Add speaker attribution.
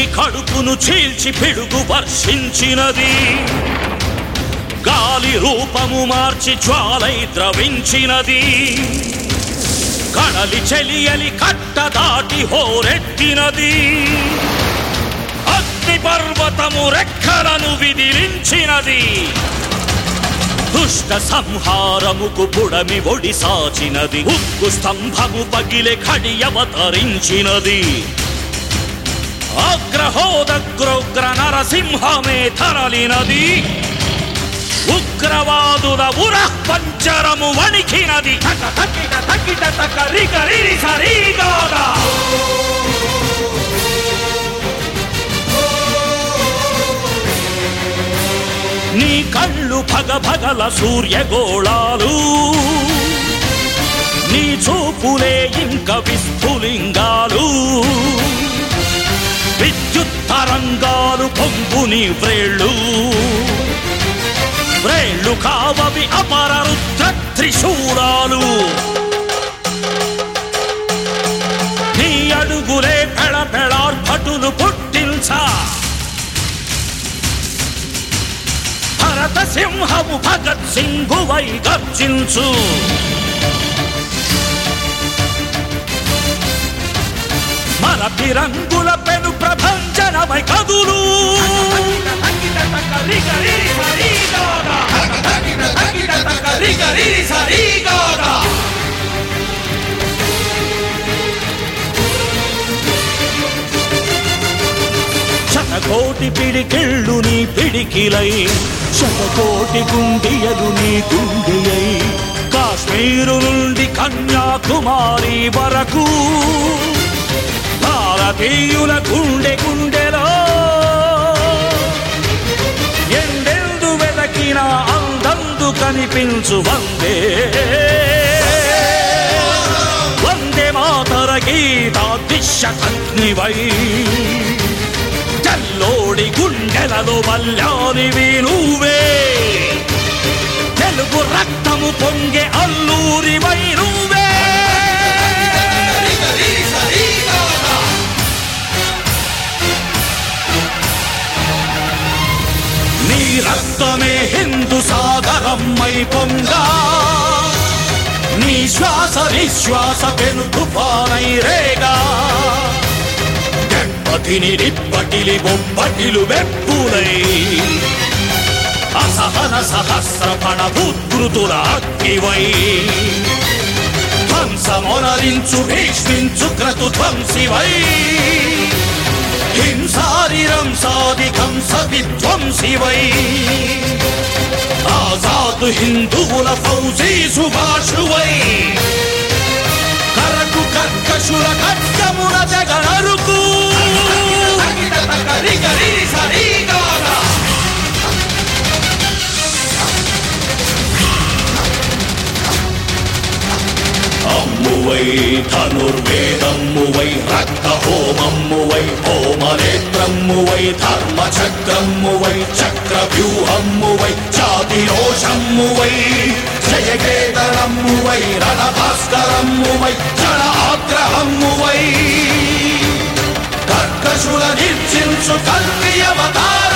Speaker 1: కడుపును చీల్చి పిడుగు వర్షించినది గాలి రూపము మార్చి జ్వాలై ద్రవించినది కడలి చెలియలి కట్ట దాటి హోరెత్తినది అగ్ని పర్వతము రెక్కలను విదిలించినది దుష్ట సంహారముకు పుడమి ఒడి సాచినది ఉక్కు స్తంభము పగిలే ఖడియవతరించినది అగ్రహోదగ్రోగ్ర నరసింహమే తరలినది ఉగ్రవాదుల ఉర పంచరము వణికినది తక తకిట తకిట తక రిగ రిరి సరిగాగా నీ కళ్ళు భగ భగల సూర్యగోళాలు నీ చూపులే ఇంక విస్ఫులింగాలు విద్యుత్ తరంగాలు పొంగుని వ్రేళ్ళు వ్రేళ్ళు కావవి అపర రుద్ర త్రిశూలాలు నీ అడుగులే పెళ పెళార్భటులు పుట్టించా భరత సింహము భగత్ సింగువై గర్జించు మన తిరంగుల పెను ప్రభంజనమై కదులు శతకోటి పిడికిళ్ళు నీ పిడికిలై శతకోటి గుండియలు నీ గుండియై కాశ్మీరు నుండి కన్యాకుమారి వరకు భారతీయుల గుండె గుండెలో ఎండెందు వెదకిన అందందు కనిపించు వందే వందే మాతర గీతా దిశకగ్నివై తెల్లోడి గుండెలలో మల్యానివి నువ్వే తెలుగు రక్తము పొంగే అల్లూరివై నువ్వే నీ రక్తమే హిందూ సాగరమ్మై పొంగా నీ శ్వాస నిశ్వాస పెను తుఫానై రేగా దెబ్బతిని నిప్పటిలి బొబ్బటిలు వెప్పులై అసహన సహస్ర పణభూత్కృతుల అగ్నివై ధ్వంసమొనరించు భీష్మించు క్రతు ధ్వంసివై హింసారిరంసాదికం సవిధ్వంసివై ఆజాదు హిందువుల ఫౌజీ సుభాషువై కరకు కర్కశుల ఖడ్గముల జగనరుకు అమ్మువై ధనుర్వేదమ్మువై రక్త హోమమ్మువై హోమనేత్రమ్మువై ధర్మచక్రమ్మువై చక్రవ్యూహమ్మువై జాతిరోషమ్మువై జయకేతరమ్మువై రణభాస్కరమ్మువై జన ఆగ్రహమ్మువై కర్కశుల నిర్జించు కల్పియవతార